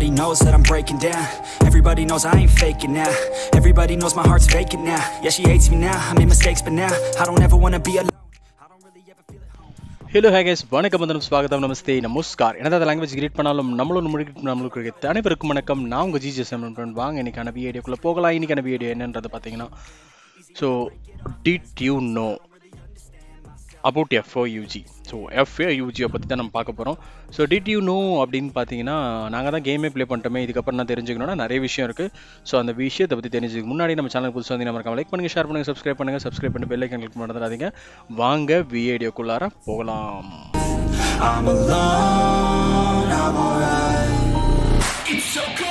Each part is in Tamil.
Everybody knows that I'm breaking down Everybody knows I ain't faking now Everybody knows my heart's vacant now Yeah, she hates me now, I made mistakes but now I don't ever wanna be alone I don't really ever feel at home hello hey guys வணக்கம் வந்தனம் ஸ்வாகத்தம் நமஸ்தே நமஸ்கார் என்னதான் லாங்குவேஜ் கிரியேட் பண்ணாலும் நம்மளும் முடிக்கிட்டு நம்மளுக்கு அனைவருக்கும் வணக்கம் நான் உங்கள் ஜிஜி செமன் வாங்க இன்னைக்கான வீடியோக்குள்ளே போகலாம் இன்னைக்கான வீடியோ என்னன்றது பார்த்தீங்கன்னா so did you know about FAUG so எஃப்ஏ யூஜியை பற்றி தான் நம்ம பார்க்க போகிறோம் ஸோ டிட் யூ நோ அப்படின்னு பார்த்தீங்கன்னா நாங்கள் தான் கேமே ப்ளே பண்ணிட்டோமே இதுக்கப்புறம் நான் தெரிஞ்சுக்கணும்னா நிறைய விஷயம் இருக்குது ஸோ அந்த விஷயத்தை பற்றி தெரிஞ்சுக்க முன்னாடி நம்ம சேனல் புதுசாக வந்து நம்ம லைக் பண்ணுங்கள் ஷேர் பண்ணுங்கள் சப்ஸ்கிரைப் பண்ணுங்கள் சப்ஸ்கிரைப் பண்ணி பெல் ஐக்கன் கிளிக் மறந்துடாதீங்க வாங்க வீடியோக்குள்ளார போகலாம் I'm alone, I'm alright It's okay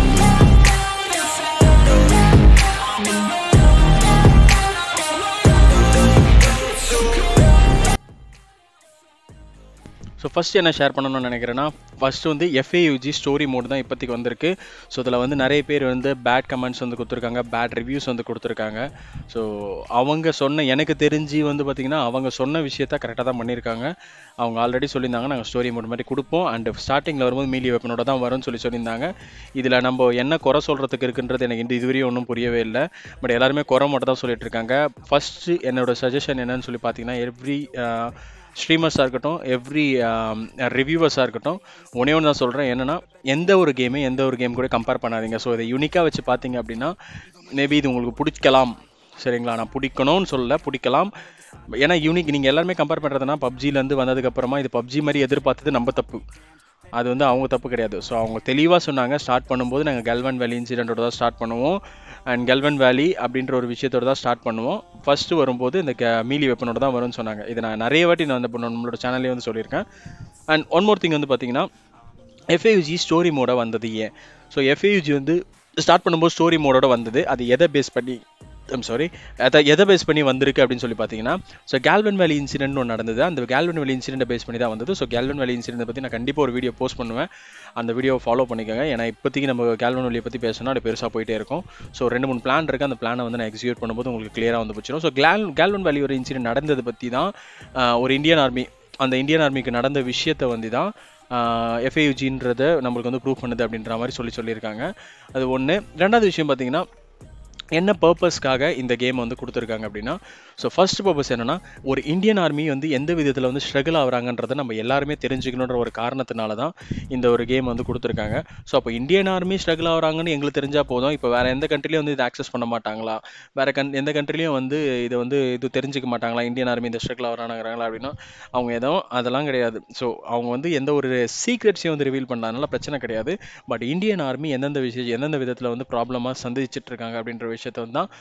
so first என்ன ஷேர் பண்ணணும்னு நினைக்கிறேன்னா ஃபஸ்ட்டு வந்து எஃப்ஏயூஜி ஸ்டோரி மோட் தான் இப்போதைக்கு வந்திருக்கு ஸோ இதில் வந்து நிறைய பேர் வந்து பேட் கமெண்ட்ஸ் வந்து கொடுத்துருக்காங்க பேட் ரிவ்யூஸ் வந்து கொடுத்துருக்காங்க ஸோ அவங்க சொன்ன எனக்கு தெரிஞ்சு வந்து பார்த்திங்கன்னா அவங்க சொன்ன விஷயத்த கரெக்டாக தான் பண்ணியிருக்காங்க அவங்க ஆல்ரெடி சொல்லியிருந்தாங்க நாங்கள் ஸ்டோரி மோட் மாதிரி கொடுப்போம் அண்ட் ஸ்டார்டிங்கில் வரும்போது மீலி வெப்பனோட தான் வரும்னு சொல்லி சொல்லியிருந்தாங்க இதில் நம்ம என்ன குறை சொல்கிறதுக்கு இருக்குன்றது எனக்கு இந்த இதுவரையும் ஒன்றும் புரியவே இல்லை பட் எல்லாருமே குறை மட்டும் தான் சொல்லிட்டு இருக்காங்க ஃபஸ்ட்டு என்னோட சஜஷன் என்னன்னு சொல்லி பார்த்தீங்கன்னா எவ்ரி ஸ்ட்ரீமர்ஸாக இருக்கட்டும் எவ்ரி ரிவ்யூவர்ஸாக இருக்கட்டும் ஒன்றே ஒன்று தான் சொல்கிறேன் என்னென்னா எந்த ஒரு கேமே எந்த ஒரு கேம் கூட கம்பேர் பண்ணாதீங்க ஸோ இதை யூனிக்காக வச்சு பார்த்தீங்க அப்படின்னா மேபி இது உங்களுக்கு பிடிக்கலாம் சரிங்களா நான் பிடிக்கணும்னு சொல்லல பிடிக்கலாம் ஏன்னா யூனிக் நீங்கள் எல்லாருமே கம்பேர் பண்ணுறதுனா பப்ஜிலேருந்து வந்ததுக்கப்புறமா இது பப்ஜி மாதிரி எதிர்பார்த்தது நம்ம தப்பு அது வந்து அவங்க தப்பு கிடையாது ஸோ அவங்க தெளிவாக சொன்னாங்க ஸ்டார்ட் பண்ணும்போது நாங்கள் கல்வன் வேலி இன்சிடென்ட்டோட தான் ஸ்டார்ட் பண்ணுவோம் அண்ட் கல்வன் வேலி அப்படின்ற ஒரு விஷயத்தோட தான் ஸ்டார்ட் பண்ணுவோம் ஃபஸ்ட்டு வரும்போது இந்த க மீலி வெப்பனோட தான் வரும்னு சொன்னாங்க இதை நான் நிறைய வாட்டி நான் வந்து நம்மளோட சேனல்லே வந்து சொல்லியிருக்கேன் அண்ட் ஒன் மோர் திங் வந்து பார்த்தீங்கன்னா எஃப்ஏயூஜி ஸ்டோரி மோட வந்தது ஏன் ஸோ எஃப்ஏயூஜி வந்து ஸ்டார்ட் பண்ணும்போது ஸ்டோரி மோடோட வந்தது அது எதை பேஸ் பண்ணி ஐம் சாரி அதை எதை பேஸ் பண்ணி வந்திருக்கு அப்படின்னு சொல்லி பார்த்தீங்கன்னா ஸோ கேல்வன் வேலி இன்சிடென்ட் ஒன்று நடந்தது அந்த கேல்வன் வேலி இன்சிடென்ட்டை பேஸ் பண்ணி தான் வந்தது ஸோ கேல்வன் வேலி இன்சிடென்ட்டை பற்றி நான் கண்டிப்பாக ஒரு வீடியோ போஸ்ட் பண்ணுவேன் அந்த வீடியோவை ஃபாலோ பண்ணிக்கோங்க ஏன்னா இப்போதைக்கு நம்ம கேல்வன் வேலியை பற்றி பேசணும் அது பெருசாக போயிட்டே இருக்கும் ஸோ ரெண்டு மூணு பிளான் இருக்குது அந்த பிளானை வந்து நான் எக்ஸிக்யூட் பண்ணும்போது உங்களுக்கு கிளியராக வந்து போச்சிடும் ஸோ கேல் கேல்வன் வேலி ஒரு இன்சிடென்ட் நடந்தது பற்றி தான் ஆஹ், ஒரு இந்தியன் ஆர்மி அந்த இந்தியன் ஆர்மிக்கு நடந்த விஷயத்தை வந்து தான் எஃப்ஏயூஜின்றதை நம்மளுக்கு வந்து ப்ரூவ் பண்ணுது அப்படின்ற மாதிரி சொல்லி சொல்லியிருக்காங்க அது ஒன்று ரெண்டாவது விஷயம் பார்த்தீங்கன்னா என்ன பர்பஸ்க்காக இந்த கேம் வந்து கொடுத்துருக்காங்க அப்படின்னா ஸோ ஃபர்ஸ்ட் பர்பஸ் என்னன்னா ஒரு இந்தியன் ஆர்மி வந்து எந்த விதத்தில் வந்து ஸ்ட்ரகிள் ஆகுறாங்கன்றதை நம்ம எல்லாருமே தெரிஞ்சுக்கணுன்ற ஒரு காரணத்தினால தான் இந்த ஒரு கேம் வந்து கொடுத்துருக்காங்க ஸோ அப்போ இந்தியன் ஆர்மி ஸ்ட்ரகிள் ஆகுறாங்கன்னு எங்களுக்கு தெரிஞ்சால் போதும் இப்போ வேறு எந்த கண்ட்ரிலையும் வந்து இதை ஆக்சஸ் பண்ண மாட்டாங்களா வேறு கண் எந்த கண்ட்ரிலையும் வந்து இதை வந்து இது தெரிஞ்சுக்க மாட்டாங்களா இந்தியன் ஆர்மி இந்த ஸ்ட்ரகிள் ஆகிறாங்கிறாங்களா அப்படின்னா அவங்க எதுவும் அதெல்லாம் கிடையாது ஸோ அவங்க வந்து எந்த ஒரு சீக்ரெட்ஸையும் வந்து ரிவீல் பண்ணாதனால பிரச்சனை கிடையாது பட் இந்தியன் ஆர்மி எந்தெந்த விஷயம் எந்தெந்த விதத்தில் வந்து ப்ராப்ளமாக சந்திச்சிட்டு இருக்காங்க அப்படின்ற விஷயத்த வந்து தான்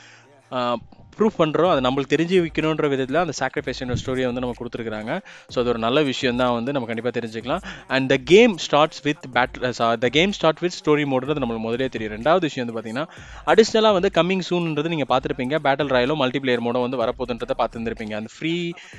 ப்ரூஃப் பண்ணுறோம் அது நம்மளுக்கு தெரிஞ்சு வைக்கணுன்ற விதத்தில் அந்த சாக்ரிஃபைஸ் ஸ்டோரியை வந்து நம்ம கொடுத்துருக்காங்க ஸோ அது ஒரு நல்ல விஷயம் தான் வந்து நம்ம கண்டிப்பாக தெரிஞ்சுக்கலாம் and the game starts with battle the game start with story மோடுறது நம்மளுக்கு முதலே தெரியும் ரெண்டாவது விஷயம் வந்து பார்த்தீங்கன்னா அடிஷ்னலாக வந்து கம்மிங் சூன்ன்றது நீங்கள் பார்த்துருப்பீங்க பேட்டில் ராயலும் மல்டிப்ளேயர் மோடும் வந்து வரப்போகுதுன்றதை பார்த்துருந்துருப்பீங்க அந்த free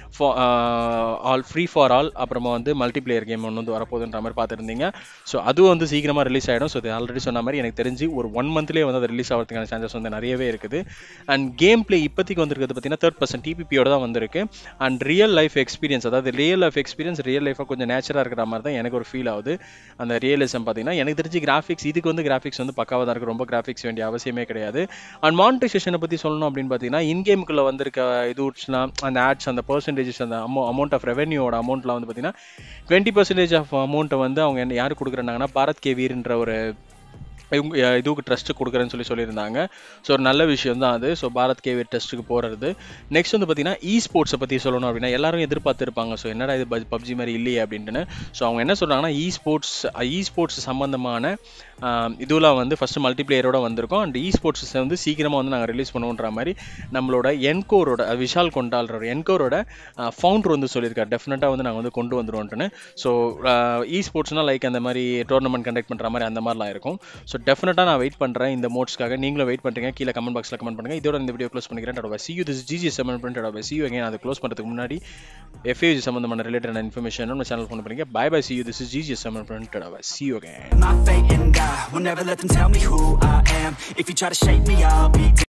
all free for all அப்புறமா வந்து மல்டிப்ளேயர் கேம் ஒன்று வந்து வரப்போகுதுன்ற மாதிரி பார்த்துருந்தீங்க ஸோ அதுவும் வந்து சீக்கிரமாக ரிலீஸ் ஆகிடும் ஸோ இது ஆல்ரெடி சொன்ன மாதிரி எனக்கு தெரிஞ்சு ஒரு ஒன் மந்த்லேயே வந்து அது ரிலீஸ் ஆகிறதுக்கான சான்சஸ் வந்து நிறையவே இருக்குது அண்ட் கேம் பிளே இப்போதைக்கு வந்திருக்கிறது பார்த்தீங்கன்னா தேர்ட் பர்சன்ட் டிபிபியோட தான் வந்திருக்கு அண்ட் ரியல் லைஃப் எக்ஸ்பீரியன்ஸ் அதாவது ரியல் லைஃப் எக்ஸ்பீரியன்ஸ் ரியல் லைஃபாக கொஞ்சம் நேச்சராக இருக்கிற மாதிரி தான் எனக்கு ஒரு ஃபீல் ஆகுது அந்த ரியலிசம் பார்த்தீங்கன்னா எனக்கு தெரிஞ்சு கிராஃபிக்ஸ் இதுக்கு வந்து கிராஃபிக்ஸ் வந்து பக்காவாக தான் இருக்குது ரொம்ப கிராஃபிக்ஸ் வேண்டிய அவசியமே கிடையாது அண்ட் மானிட்டைசேஷனை பற்றி சொல்லணும் அப்படின்னு பார்த்தீங்கன்னா இன்கேமுக்குள்ளே வந்திருக்க இதுலாம் அந்த ஆட்ஸ் அந்த பர்சன்டேஜஸ் அந்த அமௌ அமௌண்ட் ஆஃப் ரெவன்யூவோட அமௌண்ட்லாம் வந்து பார்த்தீங்கன்னா டுவெண்ட்டி பர்சன்டேஜ் ஆஃப் அமௌண்ட்டை வந்து அவங்க என்ன யார் கொடுக்குறாங்கன்னா பாரத் கேவீர்ன்ற ஒரு இவங்க அஹ் இதுக்கு ட்ரஸ்ட்டு கொடுக்குறேன்னு சொல்லி சொல்லியிருந்தாங்க ஸோ ஒரு நல்ல விஷயம் தான் அது ஸோ பாரத் கேவி ட்ரஸ்ட்டுக்கு போகிறது நெக்ஸ்ட் வந்து பார்த்தீங்கன்னா இ ஸ்போர்ட்ஸை பற்றி சொல்லணும் அப்படின்னா எல்லாரும் எதிர்பார்த்துருப்பாங்க ஸோ என்னடா இது பப்ஜி மாதிரி இல்லையே அப்படின்ட்டுன்னு ஸோ அவங்க என்ன சொல்கிறாங்கன்னா இ ஸ்போர்ட்ஸ் இ ஸ்போர்ட்ஸ் சம்மந்தமான இதுலாம் வந்து ஃபஸ்ட்டு மல்டிப்ளேயரோட வந்திருக்கும் அண்ட் இ ஸ்போர்ட்ஸ் வந்து சீக்கிரமாக வந்து நாங்கள் ரிலீஸ் பண்ணுவோன்ற மாதிரி நம்மளோட என்கோரோட விஷால் கொண்டாடுற என்கோரோட ஃபவுண்டர் வந்து சொல்லியிருக்காரு டெஃபினட்டாக வந்து நாங்கள் வந்து கொண்டு வந்துருவோன்ட்டுன்னு ஸோ இ ஸ்போர்ட்ஸ்னால் லைக் அந்த மாதிரி டோர்னமெண்ட் கண்டக்ட் பண்ணுற மாதிரி அந்த மாதிரிலாம் இருக்கும் ஸோ டெஃபினட்டாக நான் வெயிட் பண்ணுறேன் இந்த மோட்ஸ்க்காக நீங்களும் வெயிட் பண்ணுறீங்க கீழே கமெண்ட் பாக்ஸில் கமெண்ட் பண்ணுங்கள் இதோட இந்த வீடியோ க்ளோஸ் பண்ணிக்கிறேன் டோட see you this GG seven பண்ணிட்டு சி யூ அகைன் அதை க்ளோஸ் பண்ணுறதுக்கு முன்னாடி எஃப்ஏஜி சம்மந்தமான ரிலேட்டட் இன்ஃபர்மேஷன் நம்ம சேனல் ஃபோன் பண்ணுறீங்க bye bye see you this GG seven பண்ணிட்டு see you again My fate and I will never let them tell me who I am If you try to shake me, I'll be